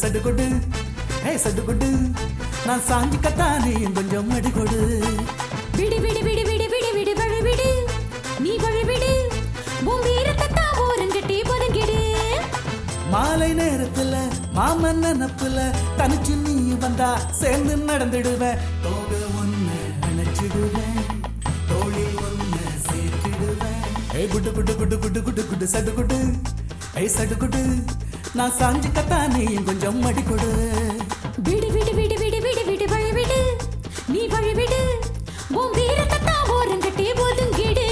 சடு கொடு ஏ சடு கொடு நான் சாஞ்சிக்கத்தானே கொஞ்சம் அடி கொடு விடு விடு விடு விடு விடு விடு வழி விடு நீ வழி விடு உன் வீரத்தை ஓரங்கட்டி ஒதுங்கிடு மாலை நேரத்துல மாமன் நினப்புல தனிச்சு நீ வந்தா சேர்ந்து நடந்துடுவேன் தோக ஒண்ணு அணைச்சிடுவேன் தோளில் ஒண்ணு சேர்த்திடுவேன் ஏய் குட்டு குட்டு குட்டு குட்டு குட்டு குட்டு சடு குடு ஏய் சடு குடு நான் சாஞ்சு கத்தானே கொஞ்சம் அடி கொடு விடு விடு விடு விடு விடு விடு வழி விடு நீ வழி விடு உன் வீரத்தை ஓரங்கட்டி ஒதுங்கிடு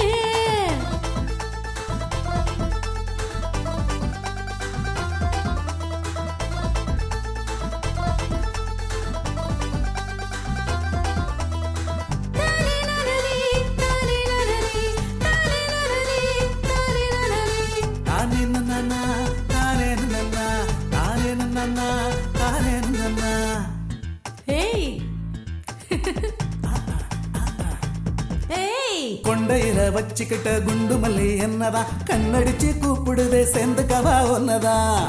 தானே நனனே, தானே நனனே, தானே நனனே, தானே நனனே. தானே நன்னா தானே நன்னா தானே நன்னா தானே நன்னா ஏய் ஏய் கொண்டையில வச்சுக்கிட்ட குண்டு மல்லி என்னதான் கண்ணடிச்சு கூப்பிடுதே சேர்ந்துக்கவா ஒன்னதான்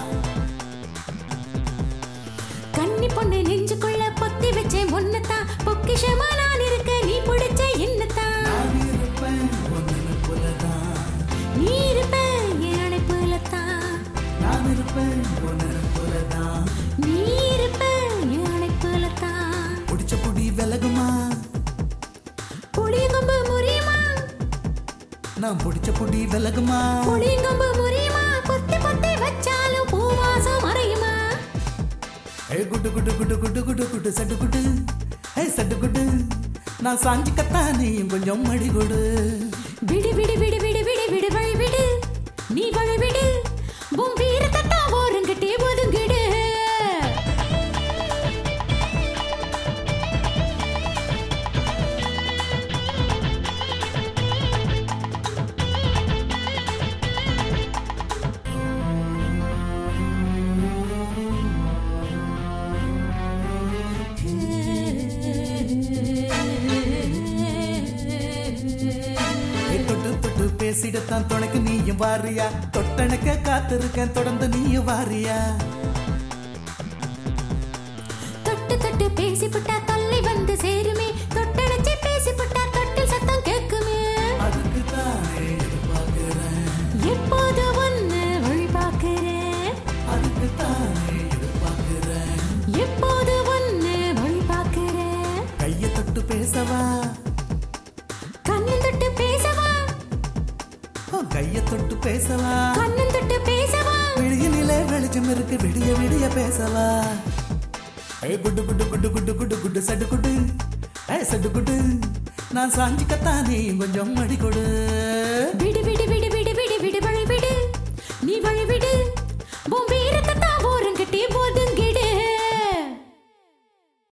கன்னி பொண்ணு நெஞ்சுக்குள்ள பொத்தி வச்சேன் ஒன்னதான் பொக்கிஷமா நான் இருக்க நீ பிடிச்ச என்னத்தான் நான் இருப்பேன் ஒன்னு போலதான் நீ இருப்ப என் அணைப்புலத்தான் நான் இருப்பேன் ஒன்னு போலதான் நீ இருப்ப என் அணைப்புலத்தான் பிடிச்ச புடி விலகுமா புளியங்கொம்பு முறியுமா நான் பிடிச்ச புடி விலகுமா புளியங்கொம்பு முறியுமா பொத்தி பொத்தி வச்சாலும் பூவாசம் மறையுமா ஏ குட்டு குட்டு குட்டு குட்டு குட்டு குட்டு சட்டு குட்டு ஏ சட்டு குட்டு நான் சாஞ்சி கத்தானேயும் கொஞ்சம் மடி கொடு விடு விடு விடு விடு விடு விடு வழி விடு நீ வழி விடு உன் வீரத்தை ஓரங்கட்டி ஒதுங்கிடு ஏ தொட்டு தொட்டு பேசிடத்தான் துணைக்கு நீயும் வாரியா தொட்டணைக்க காத்திருக்கேன் தொடர்ந்து நீயும் வாரியா தொட்டு தொட்டு பேசி புட்டா தொல்லை வந்து சேருமே தொட்டணைச்சு பேசி புட்டா தொட்டில் சத்தம் கேக்குமே அதுக்கு தானே எதிர்பார்க்கிறேன் எப்போது ஒன்னு வழி பார்க்கிறேன் அதுக்கு தானே எதிர்பார்க்கிறேன் எப்போது ஒன்னு வழி பார்க்கிறேன் கையை தொட்டு பேசவா கண்ணில் தொட்டு பேசவா உன் கையை தொட்டு பேசவா கண்ணில் தொட்டு பேசவா விழியினிலே வெளிச்சம் இருக்கு விடிய விடிய பேசவா ஏ குட்டு குட்டு குட்டு குட்டு குட்டு குட்டு சட்டு குட்டு ஏ சட்டு குட்டு நான் சாஞ்சிக்கத்தானே கொஞ்சம் மடி கொடு